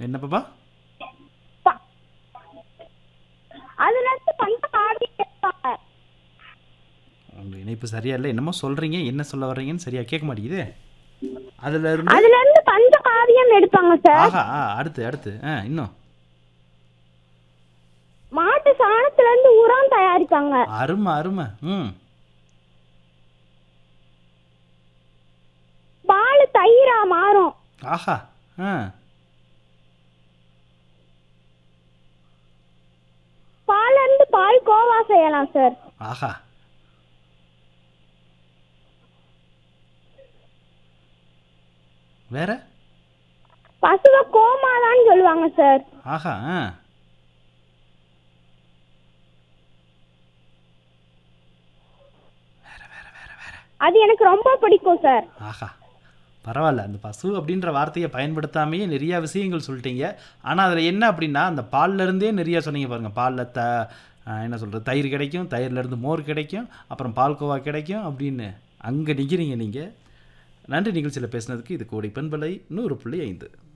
என்ன பாப்பா ப- அதுல இருந்து பஞ்ச காவியம் எடுப்பாங்க உங்க இணைப்பு சரியா இல்லை என்னமோ சொல்றீங்க என்ன சொல்ல வர்றீங்கன்னு சரியா கேட்க மாட்டேங்குது அதுல இருந்து அதுல இருந்து பஞ்ச காவியம் எடுப்பாங்க சார் ஆஹா ஆ, அடுத்து அடுத்து ஆ இன்னும் மாட்டு சாணத்துல இருந்து உரம் தயாரிப்பாங்க அருமை அருமை ம் பால் தயிரா மாறும் ஆஹா ஆ பால்ல இருந்து பால் கோவா செய்யலாம் சார் ஆஹா வேற பசுவை கோமாதான்னு சொல்லுவாங்க சார் ஆஹா ஆ அது எனக்கு ரொம்ப பிடிக்கும் சார் ஆஹா பரவாயில்ல அந்த பசு அப்படின்ற வார்த்தையை பயன்படுத்தாமையே நிறையா விஷயங்கள் சொல்லிட்டீங்க ஆனால் அதில் என்ன அப்படின்னா அந்த பால்ல இருந்தே நிறையா சொன்னீங்க பாருங்கள் பாலில் த ஆ, என்ன சொல்கிறது தயிர் கிடைக்கும் தயிர்லேருந்து மோர் கிடைக்கும் அப்புறம் பால்கோவா கிடைக்கும் அப்படின்னு அங்கே நிற்கிறீங்க நீங்கள் நன்றி நிகழ்ச்சியில் பேசுனதுக்கு இது கோடி பண்பலை நூறு புள்ளி ஐந்து